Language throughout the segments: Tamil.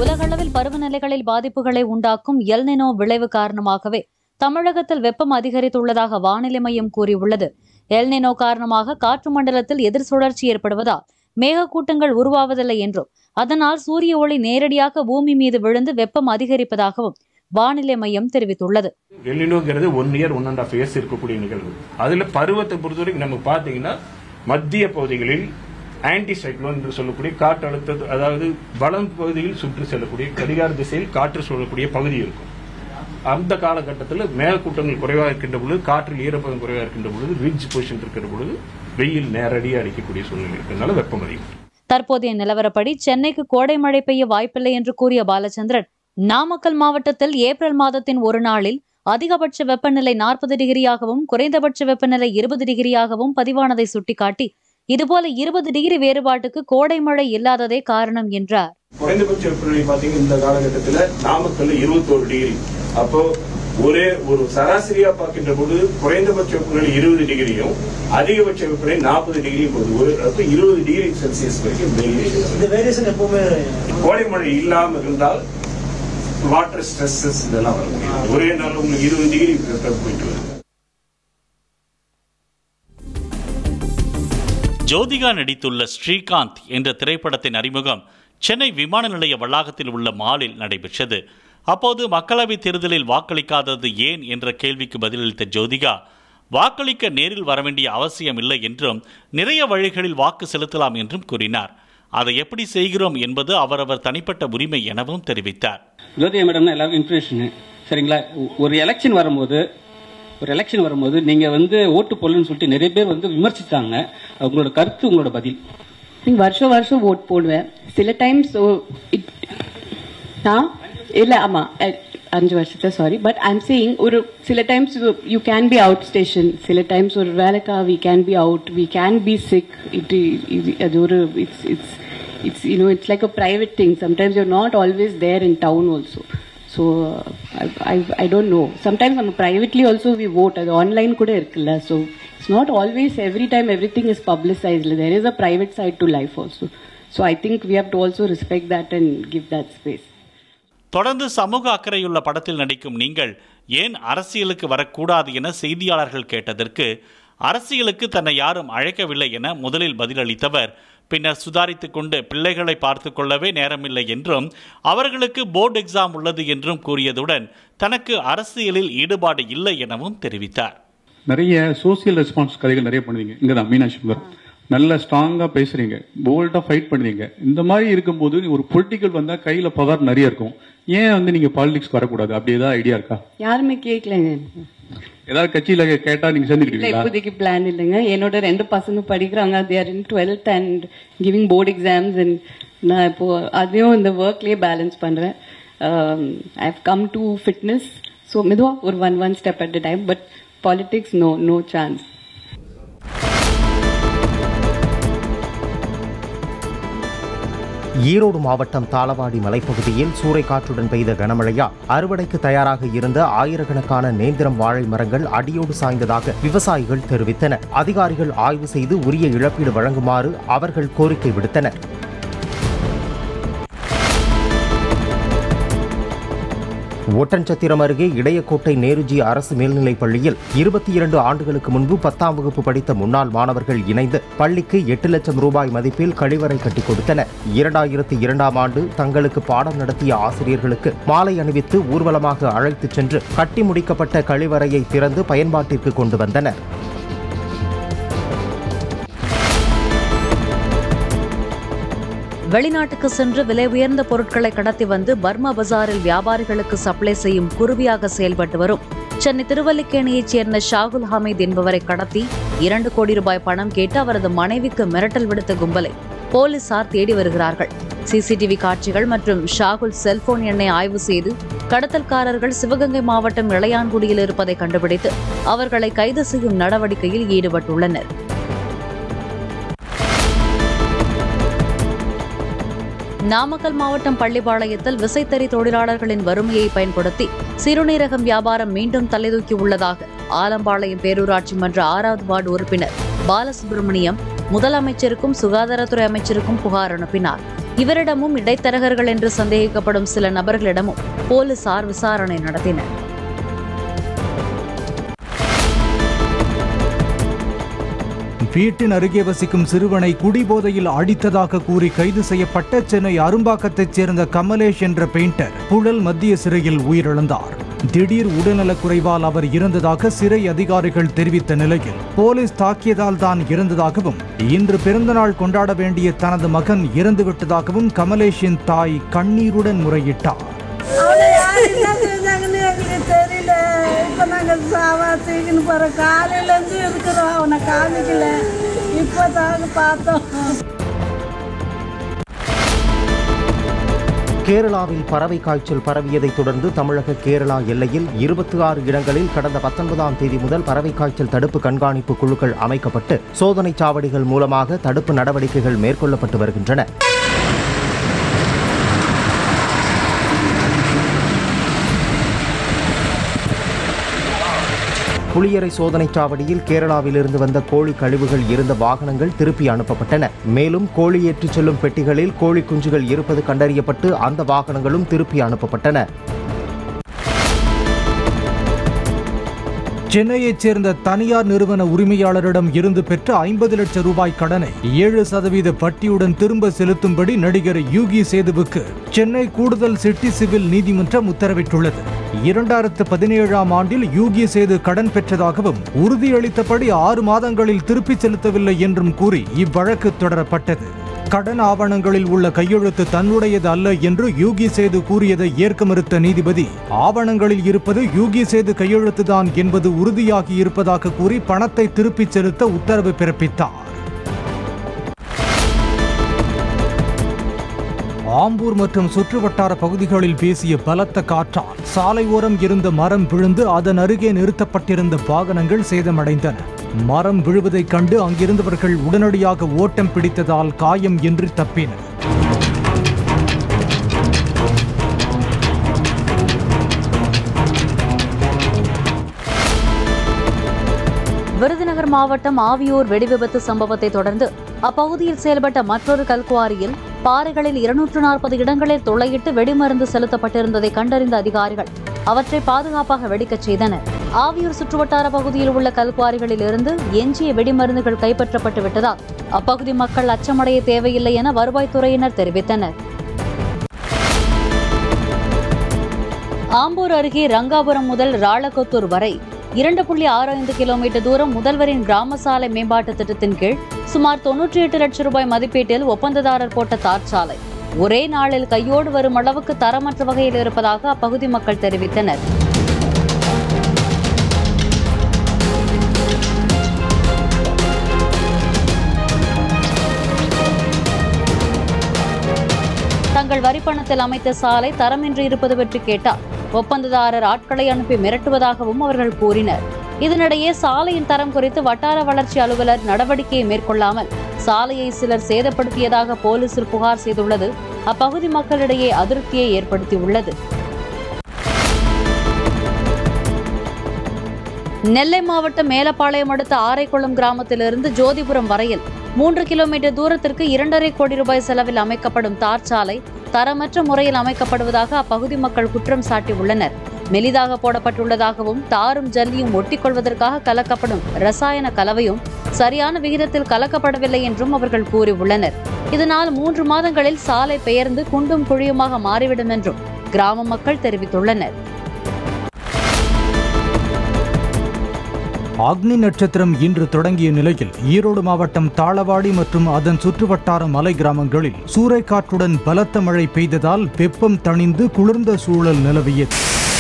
உலகளவில் பருவநிலைகளில் பாதிப்புகளை உண்டாக்கும் எல்னினோ விளைவு காரணமாகவே தமிழகத்தில் வெப்பம் அதிகரித்துள்ளதாக வானிலை மையம் கூறியுள்ளது எல்னினோ காரணமாக காற்று மண்டலத்தில் எதிர் சுழற்சி ஏற்படுவதால் மேகக்கூட்டங்கள் உருவாவதில்லை என்றும் அதனால் சூரிய ஒளி நேரடியாக பூமி மீது விழுந்து வெப்பம் அதிகரிப்பதாகவும் வானிலை மையம் தெரிவித்துள்ளது எல்லினோங்கிறது one year one and half years இருக்கக்கூடிய நிகழ்வு அதுல பருவத்தை பொறுத்தவரைக்கும் நம்ம பாத்தீங்கன்னா மத்திய பகுதிகளில் ஆன்டி சைக்ளோன் என்று சொல்லக்கூடிய காற்று அழுத்த அதாவது வளம் பகுதியில் சுற்றி செல்லக்கூடிய கடிகார திசையில் காற்று சொல்லக்கூடிய பகுதி இருக்கும் அந்த காலகட்டத்தில் மேகக்கூட்டங்கள் குறைவாக இருக்கின்ற பொழுது காற்றில் ஈரப்பதம் குறைவாக இருக்கின்ற பொழுது ரிட்ஜ் பொசிஷன் இருக்கிற பொழுது வெயில் நேரடியாக அடிக்கக்கூடிய சூழ்நிலை இருக்கிறதுனால வெப்பம் அதிகம் தற்போதைய நிலவரப்படி சென்னைக்கு கோடை மழை பெய்ய வாய்ப்பில்லை என்று கூறிய பாலச்சந்திரன் நாமக்கல் மாவட்டத்தில் ஏப்ரல் மாதத்தின் ஒரு நாளில் அதிகபட்ச வெப்பநிலை நாற்பது டிகிரியாகவும் குறைந்தபட்ச வெப்பநிலை இருபது டிகிரியாகவும் பதிவானதை சுட்டிக்காட்டி இதுபோல இருபது டிகிரி வேறுபாட்டுக்கு கோடை மழை இல்லாததே காரணம் என்றார் குறைந்தபட்ச வெப்பநிலை பாத்தீங்கன்னா இந்த காலகட்டத்தில் நாமக்கல் இருபத்தோரு டிகிரி அப்போ ஒரே ஒரு சராசரியா பார்க்கின்ற போது குறைந்தபட்ச வெப்பநிலை இருபது டிகிரியும் அதிகபட்ச வெப்பநிலை நாற்பது டிகிரியும் போகுது ஒரு அப்ப இருபது டிகிரி செல்சியஸ் வரைக்கும் வேரியேஷன் இந்த வேரியேஷன் எப்பவுமே கோடை மழை இல்லாம இருந்தால் வாட்டர் ஸ்ட்ரெஸ்ஸஸ் இதெல்லாம் வர முடியும் ஒரே நாள் உங்களுக்கு இருபது டிகிரி வெப்பம் போயிட்டு வருது ஜோதிகா நடித்துள்ள ஸ்ரீகாந்த் என்ற திரைப்படத்தின் அறிமுகம் சென்னை விமான நிலைய வளாகத்தில் உள்ள மாலில் நடைபெற்றது அப்போது மக்களவைத் தேர்தலில் வாக்களிக்காதது ஏன் என்ற கேள்விக்கு பதிலளித்த ஜோதிகா வாக்களிக்க நேரில் வரவேண்டிய அவசியம் இல்லை என்றும் நிறைய வழிகளில் வாக்கு செலுத்தலாம் என்றும் கூறினார் அதை எப்படி செய்கிறோம் என்பது அவரவர் தனிப்பட்ட உரிமை எனவும் தெரிவித்தார் ஜோதியா மேடம்னா எல்லாருக்கும் இன்ஃபர்மேஷனு சரிங்களா ஒ- ஒரு எலெக்ஷன் வரும்போது ஒரு எலெக்ஷன் வரும்போது நீங்கள் வந்து ஓட்டு போடலன்னு சொல்லிட்டு நிறைய பேர் வந்து விமர்சித்தாங்க உங்களோட கருத்து உங்களோட பதில் நீங்க வருஷம் வருஷம் ஓட் போடுவேன் சில டைம்ஸ் நான் இல்ல ஆமா அஹ், அஞ்சு வருஷத்துல சாரி பட் ஐம் சேயிங் ஒரு சில times you can be out station சில டைம்ஸ் ஒரு வேலைக்கா we can be out we can be sick it அது ஒரு it's it's it's you know it's like a private thing sometimes you're not always there in town also so I I don't know sometimes நம்ம ப்ரைவேட்லி ஆல்சோ வி vote அது ஆன்லைன் கூட இருக்குல்ல so it's not always every time everything is பப்ளிசைஸ்ல there is a private side to life also so I think we have to also respect that and give that space தொடர்ந்து சமூக அக்கறையுள்ள படத்தில் நடிக்கும் நீங்கள் ஏன் அரசியலுக்கு வரக்கூடாது என செய்தியாளர்கள் கேட்டதற்கு அரசியலுக்கு தன்னை யாரும் அழைக்கவில்லை என முதலில் பதிலளித்தவர் பின்னர் சுதாரித்துக் கொண்டு பிள்ளைகளை பார்த்து கொள்ளவே நேரமில்லை என்றும் அவர்களுக்கு போர்டு எக்ஸாம் உள்ளது என்றும் கூறியதுடன் தனக்கு அரசியலில் ஈடுபாடு இல்லை எனவும் தெரிவித்தார் நிறைய சோசியல் ரெஸ்பான்ஸ் கதைகள் நிறைய பண்ணுவீங்க இங்கே தான் மீனாட்சி சுந்தரம் நல்ல ஸ்ட்ராங்காக பேசுறீங்க போல்டாக ஃபைட் பண்ணுவீங்க இந்த மாதிரி இருக்கும்போது ஒரு பொலிட்டிக்கல் வந்தால் கையில் பவர் நிறைய இருக்கும் ஏன் வந்து நீங்கள் பாலிடிக்ஸ் வரக்கூடாது அப்படி ஏதாவது ஐடியா இருக்கா யாருமே கேட்கலங்க ஏதாவது கட்சியில் கேட்டால் நீங்கள் இல்ல சேர்ந்துக்கிட்டீங்களா இப்போதைக்கு பிளான் இல்லைங்க என்னோட ரெண்டு பசங்க படிக்கிறாங்க they're in twelfth and giving board exams and நான் இப்போ அதையும் இந்த ஒர்க்லயே பேலன்ஸ் பண்றேன் I have come to fitness so மெதுவா ஒரு one one step at time but politics no no chance Erode மாவட்டம் தாளவாடி மலைப்பகுதியில் சூறைக்காற்றுடன் பெய்த கனமழையால் அறுவடைக்கு தயாராக இருந்த ஆயிரக்கணக்கான நேந்திரம் வாழை மரங்கள் அடியோடு சாய்ந்ததாக விவசாயிகள் தெரிவித்தனர் அதிகாரிகள் ஆய்வு செய்து உரிய இழப்பீடு வழங்குமாறு அவர்கள் கோரிக்கை விடுத்தனர் ஒட்டன்சத்திரம் அருகே இடையக்கோட்டை நேருஜி அரசு மேல்நிலைப் பள்ளியில் இருபத்தி இரண்டு ஆண்டுகளுக்கு முன்பு பத்தாம் வகுப்பு படித்த முன்னாள் மாணவர்கள் இணைந்து பள்ளிக்கு எட்டு லட்சம் ரூபாய் மதிப்பில் கழிவறை கட்டிக் கொடுத்தனர் இரண்டாயிரத்தி இரண்டாம் ஆண்டு தங்களுக்கு பாடம் நடத்திய ஆசிரியர்களுக்கு மாலை அணிவித்து ஊர்வலமாக அழைத்துச் சென்று கட்டி முடிக்கப்பட்ட கழிவறையை திறந்து பயன்பாட்டிற்கு கொண்டு வந்தனர் வெளிநாட்டுக்கு சென்று விலை உயர்ந்த பொருட்களை கடத்தி வந்து பர்மா பஜாரில் வியாபாரிகளுக்கு சப்ளை செய்யும் குருவியாக செயல்பட்டு வரும் சென்னை திருவல்லிக்கேணியைச் சேர்ந்த ஷாகுல் ஹமீத் என்பவரை கடத்தி இரண்டு கோடி ரூபாய் பணம் கேட்டு அவரது மனைவிக்கு மிரட்டல் விடுத்த கும்பலை போலீசார் தேடி வருகிறார்கள் சிசிடிவி காட்சிகள் மற்றும் ஷாகுல் செல்போன் எண்ணை ஆய்வு செய்து கடத்தல்காரர்கள் சிவகங்கை மாவட்டம் இளையான்குடியில் இருப்பதை கண்டுபிடித்து அவர்களை கைது செய்யும் நடவடிக்கையில் ஈடுபட்டுள்ளனர் நாமக்கல் மாவட்டம் பள்ளிப்பாளையத்தில் விசைத்தறி தொழிலாளர்களின் வறுமையை பயன்படுத்தி சிறுநீரகம் வியாபாரம் மீண்டும் தலைதூக்கி உள்ளதாக ஆலம்பாளையம் பேரூராட்சி மன்ற ஆறாவது வார்டு உறுப்பினர் பாலசுப்ரமணியம் முதலமைச்சருக்கும் சுகாதாரத்துறை அமைச்சருக்கும் புகார் அனுப்பினார் இவரிடமும் இடைத்தரகர்கள் என்று சந்தேகிக்கப்படும் சில நபர்களிடமும் போலீசார் விசாரணை நடத்தினர் வீட்டின் அருகே வசிக்கும் சிறுவனை குடிபோதையில் அடித்ததாக கூறி கைது செய்யப்பட்ட சென்னை அரும்பாக்கத்தைச் சேர்ந்த கமலேஷ் என்ற பெயிண்டர் புழல் மத்திய சிறையில் உயிரிழந்தார் திடீர் உடல்நலக் குறைவால் அவர் இறந்ததாக சிறை அதிகாரிகள் தெரிவித்த நிலையில் போலீஸ் தாக்கியதால் தான் இறந்ததாகவும் இன்று பிறந்தநாள் கொண்டாட வேண்டிய தனது மகன் இறந்துவிட்டதாகவும் கமலேஷின் தாய் கண்ணீருடன் முறையிட்டார் அவளை யார் என்ன செஞ்சாங்கன்னு எங்களுக்கு தெரியல இப்போ நாங்கள் சாவா தூக்கின்னு போகிறோம் காலையிலேருந்து இருக்கிறோம் அவனை காமிக்கல இப்போ தாங்க பார்த்தோம் கேரளாவில் பறவை காய்ச்சல் பரவியதைத் தொடர்ந்து தமிழக கேரளா எல்லையில் இருபத்தி ஆறு இடங்களில் கடந்த பத்தொன்பதாம் தேதி முதல் பறவை காய்ச்சல் தடுப்பு கண்காணிப்பு குழுக்கள் அமைக்கப்பட்டு சோதனைச் சாவடிகள் மூலமாக தடுப்பு நடவடிக்கைகள் மேற்கொள்ளப்பட்டு வருகின்றன புளியரை சோதனைச் சாவடியில் கேரளாவிலிருந்து வந்த கோழி கழிவுகள் இருந்த வாகனங்கள் திருப்பி அனுப்பப்பட்டன மேலும் கோழி ஏற்றிச் செல்லும் பெட்டிகளில் கோழி குஞ்சுகள் இருப்பது கண்டறியப்பட்டு அந்த வாகனங்களும் திருப்பி அனுப்பப்பட்டன சென்னையைச் சேர்ந்த தனியார் நிறுவன உரிமையாளரிடம் இருந்து பெற்ற ஐம்பது லட்சம் ரூபாய் கடனை ஏழு சதவீத வட்டியுடன் திரும்ப செலுத்தும்படி நடிகர் யூகி சேதுவுக்கு சென்னை கூடுதல் சிட்டி சிவில் நீதிமன்றம் உத்தரவிட்டுள்ளது இரண்டாயிரத்து பதினேழாம் ஆண்டில் யூகி சேது கடன் பெற்றதாகவும் உறுதியளித்தபடி ஆறு மாதங்களில் திருப்பிச் செலுத்தவில்லை என்றும் கூறி இவ்வழக்கு தொடரப்பட்டது கடன் ஆவணங்களில் உள்ள கையெழுத்து தன்னுடையது அல்ல என்று யூகி சேது கூறியதை ஏற்க மறுத்த நீதிபதி ஆவணங்களில் இருப்பது யூகி சேது கையெழுத்துதான் என்பது உறுதியாகி இருப்பதாக கூறி பணத்தை திருப்பிச் செலுத்த உத்தரவு பிறப்பித்தார் ஆம்பூர் மற்றும் சுற்றுவட்டார பகுதிகளில் வீசிய பலத்த காற்றால் சாலை ஓரம் இருந்த மரம் விழுந்து அதன் அருகே நிறுத்தப்பட்டிருந்த வாகனங்கள் சேதமடைந்தன மரம் விழுவதைக் கண்டு அங்கிருந்தவர்கள் உடனடியாக ஓட்டம் பிடித்ததால் காயம் இன்றி தப்பினர் விருதுநகர் மாவட்டம் ஆவியூர் வெடிவிபத்து சம்பவத்தை தொடர்ந்து அப்பகுதியில் செயல்பட்ட மற்றொரு கல்குவாரியில் பாறைகளில் இருநூற்று நாற்பது இடங்களில் துளையிட்டு வெடிமருந்து செலுத்தப்பட்டிருந்ததை கண்டறிந்த அதிகாரிகள் அவற்றை பாதுகாப்பாக வெடிக்கச் செய்தனர் ஆவியூர் சுற்றுவட்டார பகுதியில் உள்ள கல்குவாரிகளில் இருந்து எஞ்சிய வெடிமருந்துகள் கைப்பற்றப்பட்டு விட்டதால் அப்பகுதி மக்கள் அச்சமடைய தேவையில்லை என வருவாய்த்துறையினர் தெரிவித்தனர் ஆம்பூர் அருகே ரங்காபுரம் முதல் ராளகொத்தூர் வரை இரண்டு புள்ளி ஆறு ஐந்து கிலோமீட்டர் தூரம் முதல்வரின் கிராம சாலை மேம்பாட்டு திட்டத்தின் கீழ் சுமார் தொன்னூற்றி எட்டு லட்சம் ரூபாய் மதிப்பீட்டில் ஒப்பந்ததாரர் போட்ட தார் சாலை ஒரே நாளில் கையோடு வரும் அளவுக்கு தரமற்ற வகையில் இருப்பதாக அப்பகுதி மக்கள் தெரிவித்தனர் தங்கள் வரிப்பணத்தில் அமைத்த சாலை தரமின்றி இருப்பது பற்றி கேட்டால் ஒப்பந்ததாரர் ஆட்களை அனுப்பி மிரட்டுவதாகவும் அவர்கள் கூறினர் இதனிடையே சாலையின் தரம் குறித்து வட்டார வளர்ச்சி அலுவலர் நடவடிக்கையை மேற்கொள்ளாமல் சாலையை சிலர் சேதப்படுத்தியதாக போலீசில் புகார் செய்துள்ளது அப்பகுதி மக்களிடையே அதிருப்தியை ஏற்படுத்தியுள்ளது நெல்லை மாவட்டம் மேலப்பாளையம் அடுத்த ஆரைக்குளம் கிராமத்திலிருந்து ஜோதிபுரம் வரையில் மூன்று கிலோமீட்டர் தூரத்திற்கு இரண்டரை கோடி ரூபாய் செலவில் அமைக்கப்படும் தார் சாலை தரமற்ற முறையில் அமைக்கப்படுவதாக அப்பகுதி மக்கள் குற்றம் சாட்டியுள்ளனர் மெலிதாக போடப்பட்டுள்ளதாகவும் தாரும் ஜல்லியும் ஒட்டிக்கொள்வதற்காக கலக்கப்படும் ரசாயன கலவையும் சரியான விகிதத்தில் கலக்கப்படவில்லை என்றும் அவர்கள் கூறியுள்ளனர் இதனால் மூன்று மாதங்களில் சாலை பெயர்ந்து குண்டும் குழியுமாக மாறிவிடும் என்றும் கிராம மக்கள் தெரிவித்துள்ளனர் அக்னி நட்சத்திரம் இன்று தொடங்கிய நிலையில் ஈரோடு மாவட்டம் தாளவாடி மற்றும் அதன் சுற்றுவட்டார மலை கிராமங்களில் சூறைக்காற்றுடன் பலத்த மழை பெய்ததால் வெப்பம் தணிந்து குளிர்ந்த சூழல் நிலவியது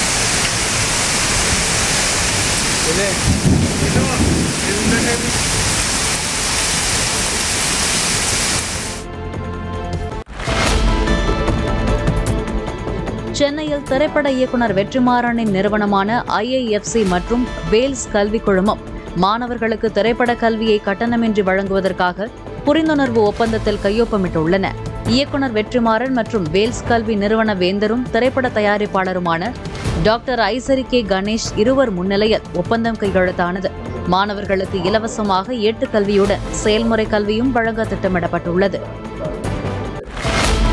சென்னையில் திரைப்பட இயக்குனர் வெற்றிமாறனின் நிறுவனமான ஐஐஎஃப்சி மற்றும் வேல்ஸ் கல்விக் குழுமம் மாணவர்களுக்கு திரைப்பட கல்வியை கட்டணமின்றி வழங்குவதற்காக புரிந்துணர்வு ஒப்பந்தத்தில் கையொப்பமிட்டுள்ளன இயக்குனர் வெற்றிமாறன் மற்றும் வேல்ஸ் கல்வி நிறுவன வேந்தரும் திரைப்பட தயாரிப்பாளருமான டாக்டர் ஐசரி கே கணேஷ் இருவர் முன்னிலையில் ஒப்பந்தம் கையெழுத்தானது மாணவர்களுக்கு இலவசமாக ஏட்டுக் கல்வியுடன் செயல்முறை கல்வியும் வழங்க திட்டமிடப்பட்டுள்ளது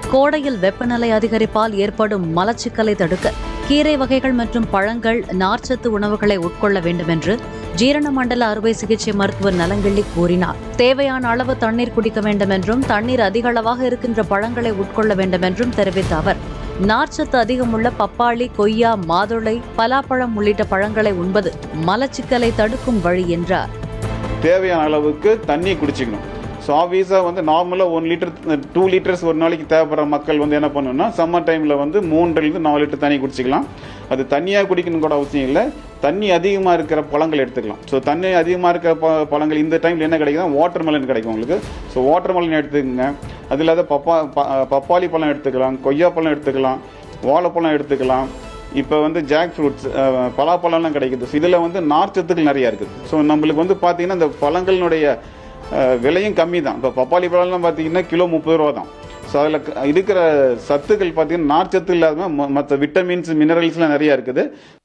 கோடையில் வெப்பநிலை அதிகரிப்பால் ஏற்படும் மலச்சிக்கலை தடுக்க கீரை வகைகள் மற்றும் பழங்கள் நார்ச்சத்து உணவுகளை உட்கொள்ள வேண்டும் என்று ஜீரண மண்டல அறுவை சிகிச்சை மருத்துவர் நலங்கிள்ளி கூறினார் தேவையான அளவு தண்ணீர் குடிக்க வேண்டும் என்றும் தண்ணீர் அதிக அளவாக இருக்கின்ற பழங்களை உட்கொள்ள வேண்டும் என்றும் தெரிவித்த அவர் நார்ச்சத்து அதிகமுள்ள பப்பாளி கொய்யா மாதுளை பலாப்பழம் உள்ளிட்ட பழங்களை உண்பது மலச்சிக்கலை தடுக்கும் வழி என்றார் தேவையான அளவுக்கு தண்ணி குடிச்சிக்கணும் ஸோ ஆப்வியஸாக வந்து நார்மலாக ஒன் லிட்டர் டூ லிட்டர்ஸ் ஒரு நாளைக்கு தேவைப்படுற மக்கள் வந்து என்ன பண்ணணும்னா சம்மர் டைமில் வந்து மூன்றுலேருந்து நாலு லிட்டர் தண்ணி குடிச்சிக்கலாம் அது தண்ணியாக குடிக்கணும் கூட அவசியம் இல்லை தண்ணி அதிகமாக இருக்கிற பழங்கள் எடுத்துக்கலாம் ஸோ தண்ணி அதிகமாக இருக்கிற ப பழங்கள் இந்த டைமில் என்ன கிடைக்குதுன்னா வாட்டர் மெலன் கிடைக்கும் உங்களுக்கு ஸோ வாட்டர் மெலன் எடுத்துக்கங்க அது இல்லாத பப்பா ப- பப்பாளி பழம் எடுத்துக்கலாம் கொய்யா பழம் எடுத்துக்கலாம் வாழைப்பழம் எடுத்துக்கலாம் இப்போ வந்து ஜாக் ஃப்ரூட்ஸ் பலாப்பழம்லாம் கிடைக்குது இதில் வந்து நார்ச்சத்துக்கள் நிறையா இருக்குது ஸோ நம்மளுக்கு வந்து பார்த்தீங்கன்னா இந்த பழங்களினுடைய அஹ், விலையும் கம்மி தான் இப்போ பப்பாளி பழம்லாம் பார்த்தீங்கன்னா கிலோ முப்பது ரூபா தான் ஸோ அதில் இருக்கிற சத்துக்கள் பார்த்தீங்கன்னா நார்ச்சத்து இல்லாத மற்ற விட்டமின்ஸ் மினரல்ஸ்லாம் நிறையா இருக்குது